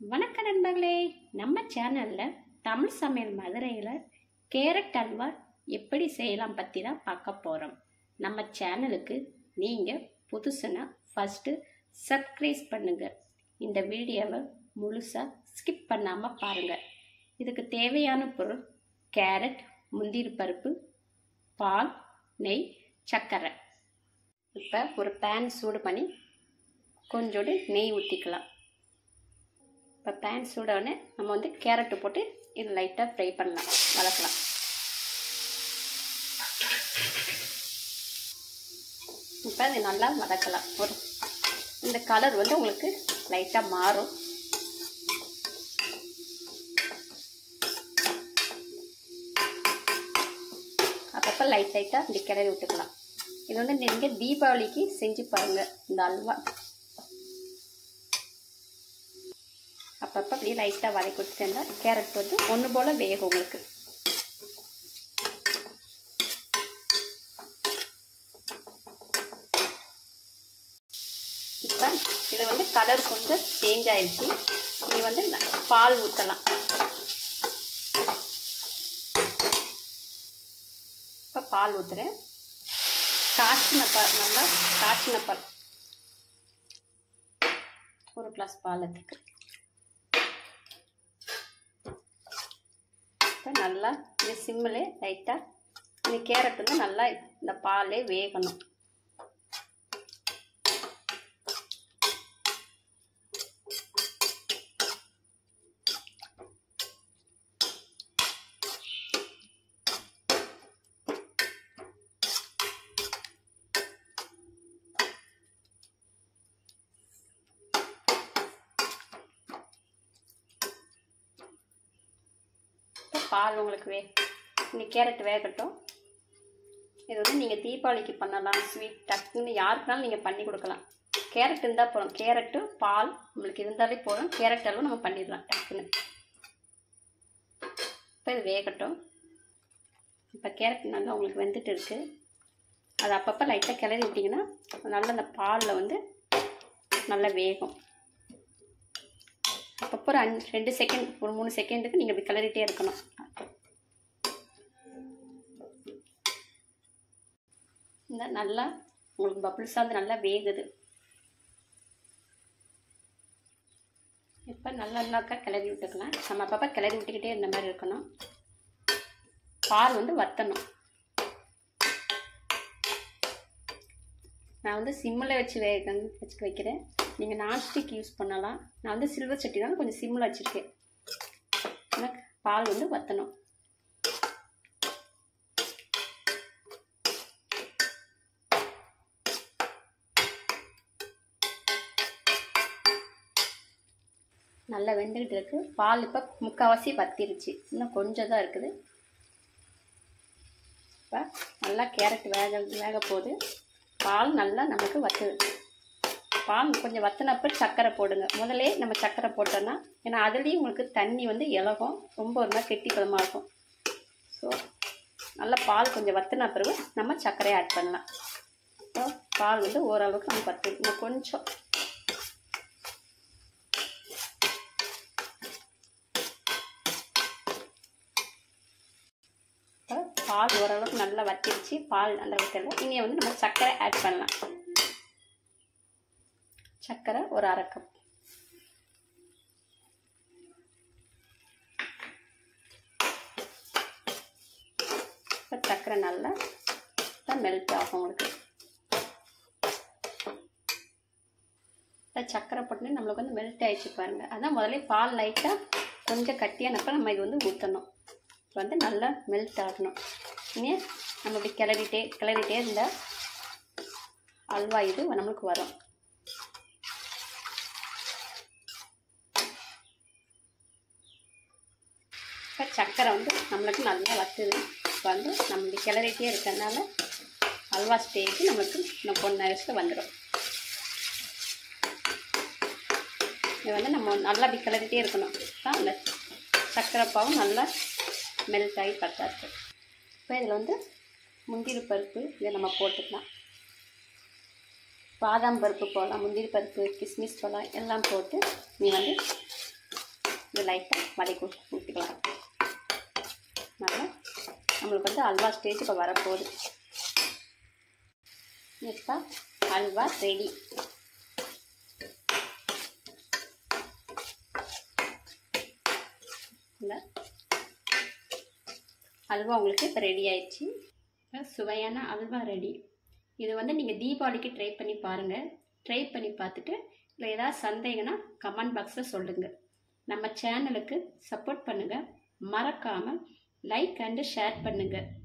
வணக்க நண்பர்களே நம்ம சேனலில் தமிழ் சமையல் மதுரையில் கேரட் அல்வா எப்படி செய்யலாம் பற்றி தான் பார்க்க போகிறோம் நம்ம சேனலுக்கு நீங்கள் புதுசுனா ஃபஸ்ட்டு சப்ஸ்கிரைப் பண்ணுங்கள் இந்த வீடியோவை முழுசாக ஸ்கிப் பண்ணாமல் பாருங்கள் இதுக்கு தேவையான பொருள் கேரட் முந்திரி பருப்பு பால் நெய் சர்க்கரை இப்போ ஒரு பேன் சூடு பண்ணி கொஞ்சோண்டு நெய் ஊற்றிக்கலாம் இப்போ பேன் சூடவுடனே நம்ம வந்து கேரட்டு போட்டு இது லைட்டாக ஃப்ரை பண்ணலாம் வதக்கலாம் இப்போ இது நல்லா வதக்கலாம் ஒரு இந்த கலர் வந்து உங்களுக்கு லைட்டாக மாறும் அப்பப்போ லைட் லைட்டாக இப்படி கிளறி விட்டுக்கலாம் இது வந்து நீங்கள் தீபாவளிக்கு செஞ்சு பாருங்கள் இந்த அல்வா அப்பப்போ அப்படியே லைட்டாக வதக்கி கொடுத்துட்டேன்னா கேரட் வந்து ஒன்று போல் வேகும் உங்களுக்கு இப்போ இது வந்து கலர் கொஞ்சம் சேஞ்ச் ஆயிடுச்சு நீ வந்து பால் ஊற்றலாம் இப்போ பால் ஊற்றுறேன் காய்ச்சின பால் நல்லா காய்ச்சின பால் ஒரு கிளாஸ் பால் எடுத்துக்கு இப்போ நல்லா இந்த சிம்மில் லைட்டாக இந்த கேரட் வந்து நல்லா இந்த பாலே வேகணும் பால் உங்களுக்கு வே இந்த கேரட் வேகட்டும் இது வந்து நீங்கள் தீபாவளிக்கு பண்ணலாம் ஸ்வீட் டக்குன்னு யாருக்குனாலும் நீங்கள் பண்ணி கொடுக்கலாம் கேரட் இருந்தால் போதும் கேரட்டு பால் நம்மளுக்கு இருந்தாலே போதும் கேரட் அளவு நம்ம பண்ணிடலாம் டக்குன்னு இப்போ இது வேகட்டும் இப்போ கேரட் நல்லா உங்களுக்கு வெந்துட்டு இருக்குது அது அப்பப்போ லைட்டாக கிளறி விட்டிங்கன்னா நல்லா அந்த பாலில் வந்து நல்லா வேகும் அப்பப்போ ஒரு அஞ்சு ரெண்டு செகண்ட் ஒரு மூணு செகண்டுக்கு நீங்கள் இப்படி கிளறிட்டே இருக்கணும் இந்த நல்லா உங்களுக்கு பப்புள்ஸாக வந்து நல்லா வேகுது இப்போ நல்லா நல்லாக்கா கிளறி விட்டுக்கலாம் நம்ம அப்பப்போ கிளறி விட்டுக்கிட்டே இருந்த மாதிரி இருக்கணும் பால் வந்து வற்றணும் நான் வந்து சிம்மில் வச்சு வேக வச்சு வைக்கிறேன் நீங்கள் நான்ஸ்டிக் யூஸ் பண்ணலாம் நான் வந்து சில்வர் சட்டி தான் கொஞ்சம் சிம்மில் வச்சுருக்கேன் எனக்கு பால் வந்து வற்றணும் நல்லா வெந்துக்கிட்டு இருக்கு பால் இப்போ முக்கால்வாசி வத்திருச்சு இன்னும் கொஞ்சம் தான் இருக்குது இப்போ நல்லா கேரட் வேக வேக போகுது பால் நல்லா நமக்கு வத்துது பால் கொஞ்சம் வத்தினப்ப சர்க்கரை போடுங்க முதலே நம்ம சர்க்கரை போட்டோன்னா ஏன்னா அதுலேயும் உங்களுக்கு தண்ணி வந்து இலகும் ரொம்ப ஒரு மாதிரி கெட்டி குழம்பா இருக்கும் ஸோ நல்லா பால் கொஞ்சம் வத்தின பிறகு நம்ம சர்க்கரையை ஆட் பண்ணலாம் ஸோ பால் வந்து ஓரளவுக்கு நம்ம வத்து இன்னும் கொஞ்சம் பால் ஓரளவுக்கு நல்லா வத்திருச்சு பால் நல்லா வத்தல இனி வந்து நம்ம சர்க்கரை ஆட் பண்ணலாம் சர்க்கரை ஒரு அரை கப் இப்போ சர்க்கரை நல்லா மெல்ட் ஆகும் உங்களுக்கு இப்போ சர்க்கரை போட்டுன்னு நம்மளுக்கு வந்து மெல்ட் ஆயிடுச்சு பாருங்கள் அதான் முதல்ல பால் லைட்டாக கொஞ்சம் கட்டியானப்போ நம்ம இது வந்து ஊற்றணும் இப்போ வந்து நல்லா மெல்ட் ஆகணும் இனி நம்ம இப்படி கிளறிட்டே கிளறிட்டே இருந்தால் அல்வா இது நம்மளுக்கு வரும் இப்போ சர்க்கரை வந்து நம்மளுக்கு நல்லா வத்துது இப்போ வந்து நம்ம கிளறிட்டே இருக்கிறதுனால அல்வா ஸ்டேஜ் நம்மளுக்கு இன்னும் கொஞ்ச நேரத்தில் வந்துடும் இது வந்து நம்ம நல்லா அப்படி கிளறிட்டே இருக்கணும் தான் அந்த சர்க்கரை பாவும் நல்லா மெல்ட் ஆகி பத்தாச்சு இப்போ இதில் வந்து முந்திரி பருப்பு இதை நம்ம போட்டுக்கலாம் பாதாம் பருப்பு போடலாம் முந்திரி பருப்பு கிஸ்மிஸ் போடலாம் எல்லாம் போட்டு நீ வந்து இது லைட்டாக வதக்கி ஊற்றிக்கலாம் நல்லா நம்மளுக்கு வந்து அல்வா ஸ்டேஜுக்கு வரப்போகுது இப்போ அல்வா ரெடி இந்த அல்வா உங்களுக்கு இப்போ ரெடி ஆயிடுச்சு இப்போ சுவையான அல்வா ரெடி இது வந்து நீங்கள் தீபாவளிக்கு ட்ரை பண்ணி பாருங்கள் ட்ரை பண்ணி பார்த்துட்டு இல்லை ஏதாவது சந்தேகம்னா கமெண்ட் பாக்ஸில் சொல்லுங்கள் நம்ம சேனலுக்கு சப்போர்ட் பண்ணுங்கள் மறக்காமல் லைக் அண்டு ஷேர் பண்ணுங்கள்